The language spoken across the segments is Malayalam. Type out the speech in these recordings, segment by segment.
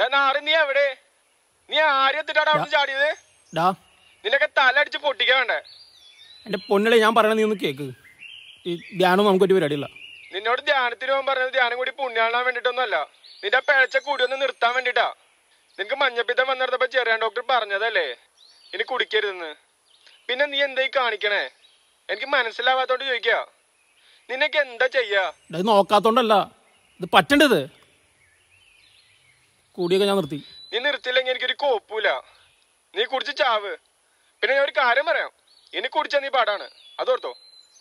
നാറി നീ എവിടെ നീ ആരും എത്തിട്ടാണ് അവിടെ ചാടിയത് ഡാ നിനക്ക് തല അടിച്ച് പൊട്ടിക്കാൻ വേണ്ടേ എൻ്റെ പൊന്നിലെ ഞാൻ പറയണത് നീ ഒന്ന് കേക്ക് ഈ ധ്യാനം നമുക്ക് പറ്റിയ പരിപാടിയില്ല നിന്നോട് ധ്യാനത്തിന് പോകാൻ പറഞ്ഞത് ധ്യാനം കൂടി പുണ്യാളാൻ വേണ്ടിട്ടൊന്നുമല്ല നിന്റെ ആ പിഴച്ച കൂടി ഒന്ന് നിർത്താൻ വേണ്ടിട്ടാ നിനക്ക് മഞ്ഞപ്പിത്തം വന്നിടത്തപ്പോ ചെറിയാൻ ഡോക്ടർ പറഞ്ഞതല്ലേ ഇനി കുടിക്കരുതെന്ന് പിന്നെ നീ എന്തായി കാണിക്കണേ എനിക്ക് മനസ്സിലാവാത്തോണ്ട് ചോദിക്കാ നിനക്ക് എന്താ ചെയ്യാ ഡാ, ഇത് നോക്കാത്തോണ്ടല്ല ഇത് പറ്റണ്ടത് കൂടിയൊക്കെ ഞാൻ നിർത്തി നീ നിർത്തില്ലെങ്കിൽ എനിക്കൊരു കോപ്പൂല നീ കുടിച്ച് ചാവ് പിന്നെ ഞാൻ ഒരു കാര്യം പറയാം ഇനി കുടിച്ച നീ പാടാണ് അതോർത്തോ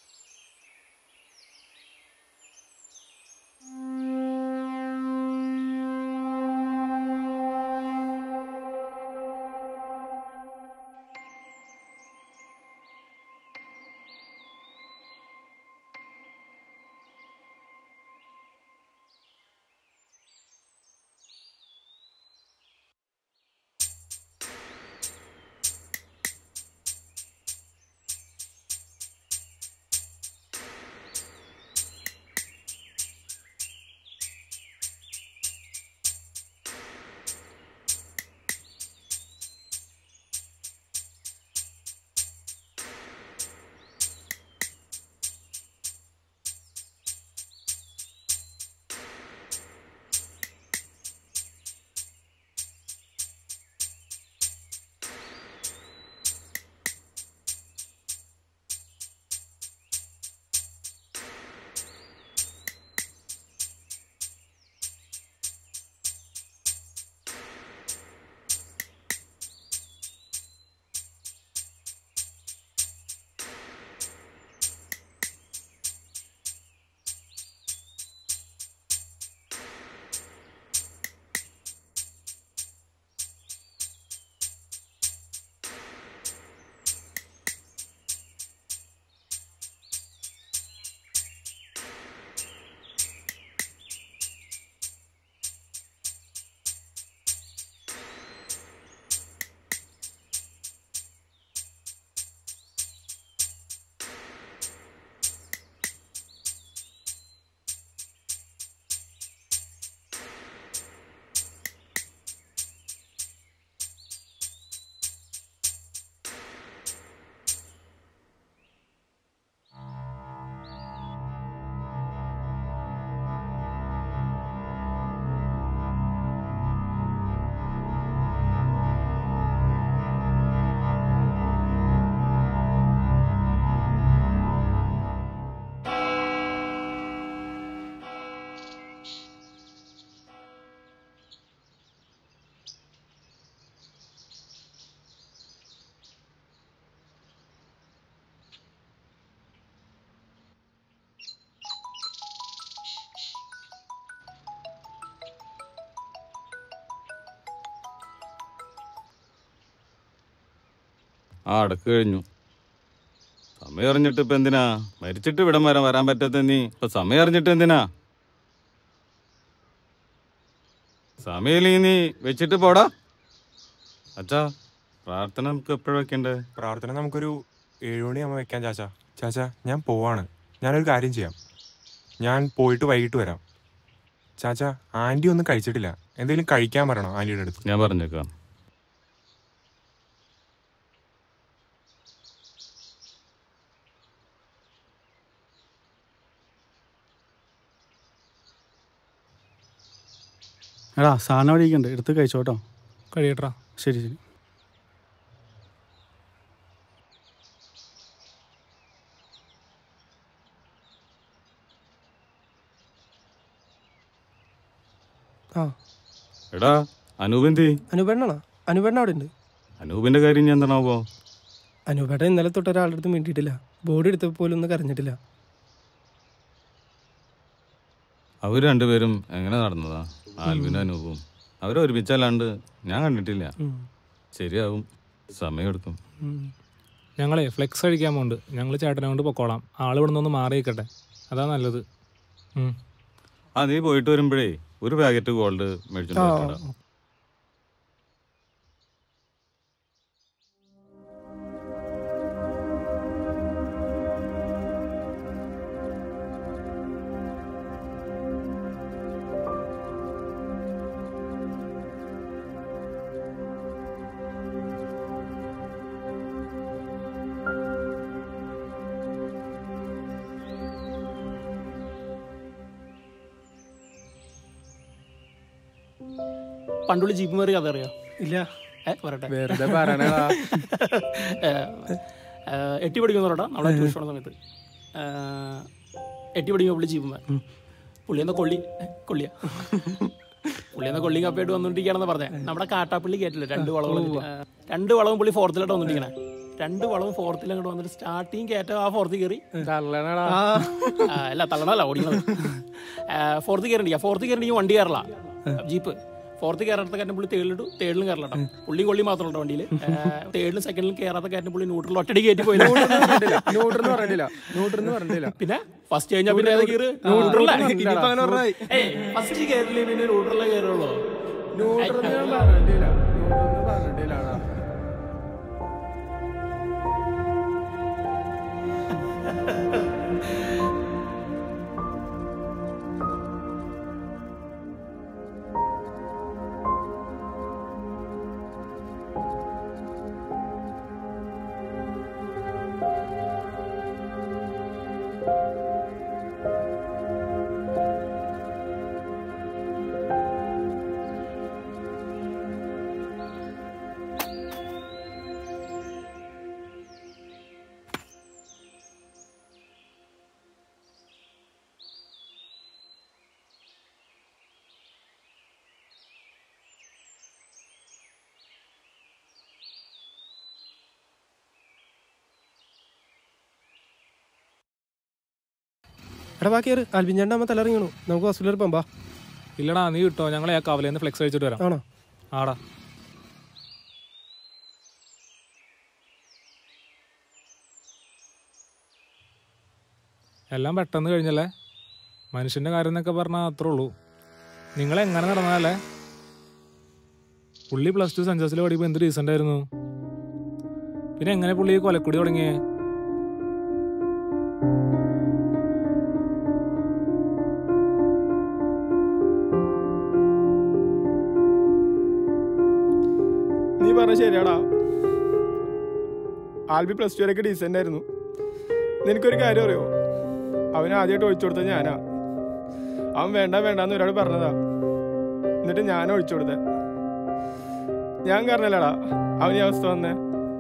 ആ അടക്ക് കഴിഞ്ഞു സമയം അറിഞ്ഞിട്ട് ഇപ്പൊ എന്തിനാ മരിച്ചിട്ട് ഇവിടം വരെ വരാൻ പറ്റാത്ത നീ ഇപ്പൊ സമയം അറിഞ്ഞിട്ട് എന്തിനാ സമയമില്ലെങ്കിൽ നീ വെച്ചിട്ട് പോടാ അച്ഛാ പ്രാർത്ഥന നമുക്ക് എപ്പോഴും വെക്കണ്ടേ പ്രാർത്ഥന നമുക്കൊരു ഏഴുമണിയാകുമ്പോൾ വെക്കാം ചാച്ച ചാച്ച ഞാൻ പോവാണ് ഞാനൊരു കാര്യം ചെയ്യാം ഞാൻ പോയിട്ട് വൈകിട്ട് വരാം ചാച്ച ആൻറ്റി ഒന്നും കഴിച്ചിട്ടില്ല എന്തെങ്കിലും കഴിക്കാൻ പറയണോ ആൻറ്റിയുടെ അടുത്ത് ഞാൻ പറഞ്ഞേക്കാം എടാ സാധനം അവിടെ ഇരിക്കണ്ട് എടുത്ത് കഴിച്ചോട്ടോ കഴിയട്ടാ ശരി ശരി ആ എടാ അനൂപെന്തി അനുപേണ്ണാണോ അനുപേണ്ണ അവിടെ ഉണ്ട് അനൂപിന്റെ കാര്യം ഞാൻ എന്താണാവോ അനുപേട്ട ഇന്നലെ തൊട്ട് ഒരാളുടെ അടുത്ത് മിണ്ടിയിട്ടില്ല ബോർഡ് എടുത്തപ്പോൾ പോലും ഒന്ന് കരഞ്ഞിട്ടില്ല അവർ രണ്ടുപേരും എങ്ങനെ നടന്നതാ ആൽവിനും അനൂപും അവരൊരുമിച്ചല്ലാണ്ട് ഞാൻ കണ്ടിട്ടില്ല ഉം. ശരിയാവും സമയമെടുക്കും ഉം. ഞങ്ങളെ ഫ്ലെക്സ് അടിക്കാൻ പോകുന്നുണ്ട് ഞങ്ങൾ ചേട്ടനെ കൊണ്ട് പൊക്കോളാം ആൾ ഇവിടെ നിന്ന് മാറി നിൽക്കട്ടെ അതാ നല്ലത് ഉം. ആ നീ പോയിട്ട് വരുമ്പോഴേ ഒരു പാക്കറ്റ് ഗോൾഡ് മേടിച്ചിട്ട് ആ വരണ്ട. പണ്ടുള്ള ജീപ്പ് മാറി കഥ അറിയോ ഇല്ല ഏ പറയട്ടെ വെറുതെ പറയണടാ ഏ, ഏ, എട്ടി പഠിക്കുന്ന പറയട്ടോ നമ്മുടെ ട്യൂഷൻ സമയത്ത് ഏ, എട്ടി പഠിക്കുമ്പോൾ പുള്ളി ജീപ്പുമാൻ പുള്ളി എന്നാ കൊള്ളി ഏ, കൊള്ളിയാ പുള്ളി എന്നാ കൊള്ളി കപ്പയായിട്ട് വന്നോണ്ടിരിക്കുകയാണെന്ന് പറഞ്ഞേ നമ്മുടെ കാട്ടാപ്പള്ളി കേട്ടില്ല രണ്ട് വളവും രണ്ട് വളവും പുള്ളി ഫോർത്തിലോട്ട് വന്നിരിക്കണേ രണ്ട് വളവും ഫോർത്തിൽ അങ്ങോട്ട് വന്നിട്ട് സ്റ്റാർട്ടിങ് കയറ്റം ആ ഫോർത്തിൽ കയറി തള്ളണടാ ആ, അല്ല തള്ളണല്ല ഓടിക്കണത് ഫോർത്ത് കയറണ്ടില്ല ഫോർത്ത് കയറണ്ടെങ്കിൽ വണ്ടി കയറല ജീപ്പ് ഫോർത്ത് കയറാത്ത കാര്യം പുള്ളി തേളിലിട്ടു തേളിലും കയറല കേട്ടോ പുള്ളി കൊള്ളി മാത്രമുണ്ട് വണ്ടിയിൽ തേളിലും സെക്കൻഡിലും കയറാത്ത കാര്യം പുള്ളി ന്യൂട്രൽ ഒറ്റടി കയറ്റി പോയി ന്യൂട്രെന്ന് പറഞ്ഞില്ല ന്യൂട്രെന്ന് പറഞ്ഞില്ല പിന്നെ ഫസ്റ്റ് കഴിഞ്ഞാൽ പിന്നെ ഏതാ കയറ് ന്യൂട്രൽ ഇനിയിപ്പോ അങ്ങനെ പറഞ്ഞാ ഫസ്റ്റ് കയറില്ലേ പിന്നെ ന്യൂട്രലേ കയറുള്ളൂ ന്യൂട്രെന്ന് ഞാൻ പറഞ്ഞിട്ടില്ല ന്യൂട്രെന്ന് പറഞ്ഞിട്ടില്ലടാ എടാ ബാക്കി കയറ് ആൽബിഞ്ചാണ്ട് അമ്മ തലറിയണു നമുക്ക് ഹോസ്പിറ്റലിൽ പോകാം ബാ ഇല്ലടാ നീ കിട്ടോ ഞങ്ങളെ ആ കവലേന്ന് ഫ്ലെക്സ് അടിച്ചിട്ട് വരാം ആണോ ആടാ എല്ലാം പെട്ടെന്ന് കഴിഞ്ഞല്ലേ മനുഷ്യന്റെ കാര്യം എന്നൊക്കെ പറഞ്ഞാൽ അത്രേ ഉള്ളൂ നിങ്ങൾ എങ്ങനെ നടന്നാലേ പുള്ളി പ്ലസ് ടു സെൻസസിൽ പഠിക്കുമ്പോൾ എന്ത് റീസെന്റ് ആയിരുന്നു പിന്നെ എങ്ങനെ പുള്ളി ഈ കൊലക്കുടി തുടങ്ങിയേ നീ പറഞ്ഞ ശരിയാടാ ആൽബി പ്ലസ് ടു വരെയൊക്കെ ഡീസൻ്റ് ആയിരുന്നു നിനക്കൊരു കാര്യം അറിയോ അവന് ആദ്യമായിട്ട് ഒഴിച്ചു കൊടുത്തത് ഞാനാ അവൻ വേണ്ട വേണ്ടാന്ന് ഒരാൾ പറഞ്ഞതാ എന്നിട്ട് ഞാൻ ഒഴിച്ചു കൊടുത്തേ ഞാൻ കാരണല്ലടാ അവന് ഈ അവസ്ഥ വന്നേ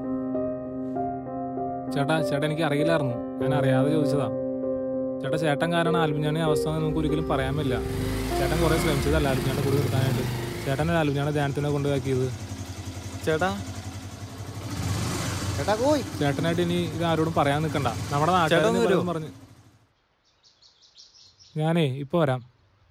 ചേട്ടാ ചേട്ടാ എനിക്ക് അറിയില്ലായിരുന്നു ഞാൻ അറിയാതെ ചോദിച്ചതാ ചേട്ടാ ചേട്ടൻ കാരണം ആൽബിഞ്ഞാണി അവസ്ഥ എന്ന് നമുക്ക് ഒരിക്കലും പറയാൻ പറ്റില്ല ചേട്ടൻ കുറെ ശ്രമിച്ചതല്ല ആൽബിഞ്ഞാണ് കൂടി നിർത്താനായിട്ട് ചേട്ടൻ ആൽബിഞ്ഞാണ് ധ്യാനത്തിനെ കൊണ്ടുപോക്കിയത് ചേട്ടാ ചേട്ടാ കോയ് ചേട്ടനായിട്ട് ഇനി ഇത് ആരോടും പറയാൻ നിൽക്കണ്ട നമ്മുടെ ചേട്ടാ ഒന്ന് നാട്ടുകാരെ വരുമോ? പറഞ്ഞു ഞാനേ ഇപ്പൊ വരാം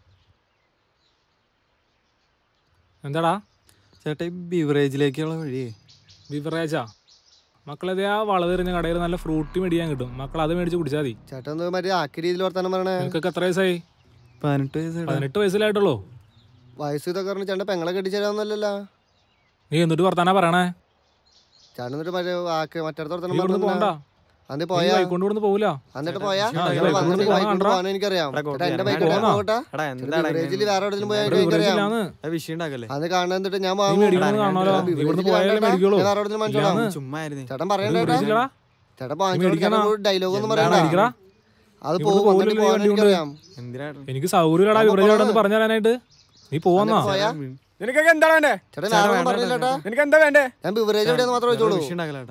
എന്താടാ ചേട്ടാ ഈ ബീവറേജിലേക്കുള്ള വഴിയേ ബിവറേജാ മക്കളതേ ആ വളതെറിഞ്ഞ കടയിൽ നല്ല ഫ്രൂട്ടി മേടിക്കാൻ കിട്ടും മക്കൾ അത് മേടിച്ച് കുടിച്ചാൽ മതി ചേട്ടാ ഒന്ന് മറ്റേ ആക്കി രീതിയിൽ വർത്താനം പറയണേ നിനക്കൊക്കെ എത്ര വയസ്സായി പതിനെട്ട് വയസ്സ് പതിനെട്ട് വയസ്സിലായിട്ടുള്ളൂ വയസ്സ് ഇതൊക്കെ പറഞ്ഞ് ചേട്ടൻ പെങ്ങളെ കെട്ടിച്ചേരാന്നല്ലല്ലോ നീ എന്നിട്ട് വർത്താനാ പറയണേ ചേട്ടൻ എന്നിട്ട് മറ്റേ ആക്ക് മറ്റടുത്ത് വർത്താനം നീ ഇവിടുന്ന് പോണ്ട പറഞ്ഞു അന്ന് നീ പോയാ ബൈക്ക് ഇവിടുന്ന് പോവില്ല എന്നിട്ട് പോയാ ആ, ഇവിടെ ഈ ബൈക്ക് വന്നിട്ട് കൊണ്ട് ബൈക്ക് കൊണ്ട് പോകാൻ പോകാൻ എനിക്കറിയാം എടാ, ചേട്ടാ എന്റെ ഞാൻ ബൈക്ക് പോകാം. പോകട്ടെ എടാ ബീവറേജിൽ വേറെ എവിടെയെങ്കിലും പോയാൽ ഇവിടെ എനിക്കറിയാം ബിവറേജിലാന്ന് വിഷയം ഉണ്ടാക്കല്ലേ അത് കാണാൻ എന്നിട്ട് ഞാൻ നീ വാങ്ങും മേടിക്കണമെന്ന് കാണാലോ ബിവറേജിൽ ഇവിടുന്ന് വേണ്ട പോയാലേ ചേട്ടാ. മേടിക്കുള്ളൂ ഞാൻ വേറെ എവിടെയെങ്കിലും വാങ്ങിച്ചോളാം ഇല്ലാന്ന്. ചുമ്മാ ചേട്ടൻ നീ പറയണ്ട ചേട്ടാ ബിവറേജിലടാ ചേട്ടൻ നീ വാങ്ങിച്ചോളാം മേടിക്കണോ? ചേട്ടൻ ഡയലോഗ് ഒന്നും എന്താ പറയണ്ട മേടിക്കടാ? അത് ഇവിടുന്ന് പോകും പോകില്ലല്ലോ എന്നിട്ട് ഈ പോകാൻ വണ്ടി കൊണ്ട്. എനിക്കറിയാം എനിക്ക് സൗകര്യമില്ലടാ ഞാൻ ബിവറേജ് പോകാം. പറഞ്ഞു തരാനായിട്ട് നീ പോവാന്നാ എന്നിട്ട് പോയാ നിനക്കൊക്കെ എന്താ വേണ്ടേ ചേട്ടൻ വേറെ ഒന്നും പറഞ്ഞില്ല ചേട്ടാ നിനക്ക് എന്താ വേണ്ടേ ഞാൻ ബിവറേജ് എവിടെയെന്ന് മാത്രമേ ചോദിച്ചോളൂ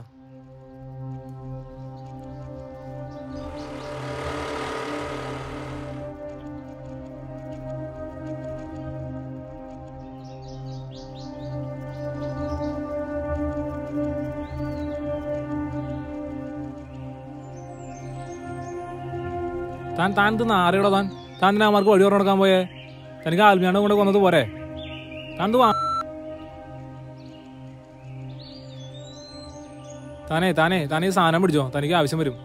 താൻ താൻ ഇത് നാറിയടോ താൻ താൻ എന്തിനാ അവന്മാർക്ക് വഴി പറഞ്ഞു കൊടുക്കാൻ പോയേ തനിക്ക് ആൽമിയാണ്ട് കൊണ്ട് കൊന്നത് പോരെ താൻ ഇത് വാ താനേ താനേ താനേ ഈ സാധനം പിടിച്ചോ തനിക്ക് ആവശ്യം വരും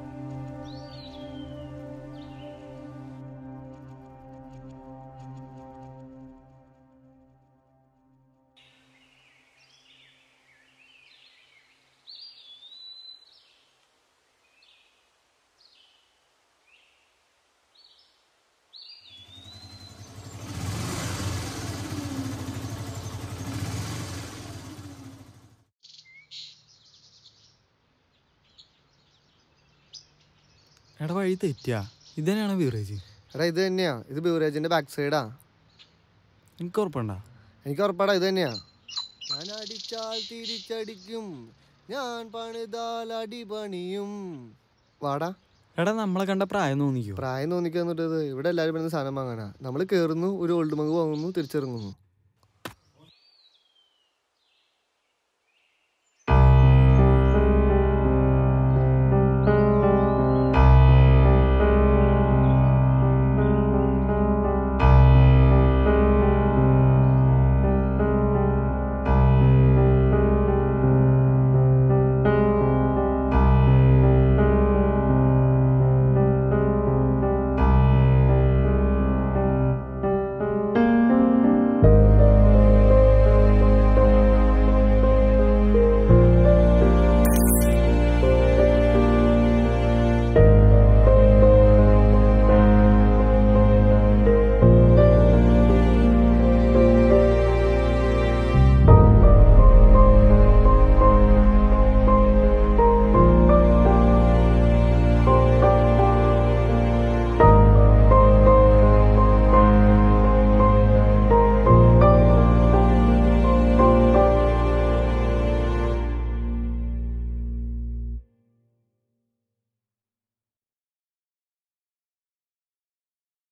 എടാ വഴി തെറ്റിയാ ഇത് തന്നെയാണ് ബീവറേജ് എടാ ഇത് തന്നെയാ ഇത് ബീവറേജിന്റെ ബാക്ക് സൈഡാ എനിക്ക് ഉറപ്പുണ്ടാ എനിക്ക് ഉറപ്പാടാ ഇത് തന്നെയാ ഞാൻ അടിച്ചാൽ തിരിച്ചടിക്കും ഞാൻ പണിതാൽ അടി പണിയും വാടാ എടാ നമ്മളെ കണ്ട പ്രായം തോന്നിക്കോ പ്രായം തോന്നിക്കാന്നിട്ടത് ഇവിടെ എല്ലാവരും പറയുന്ന സാധനം വാങ്ങാനാ നമ്മൾ കയറുന്നു ഒരു ഓൾഡ് മഗ് വാങ്ങുന്നു തിരിച്ചിറങ്ങുന്നു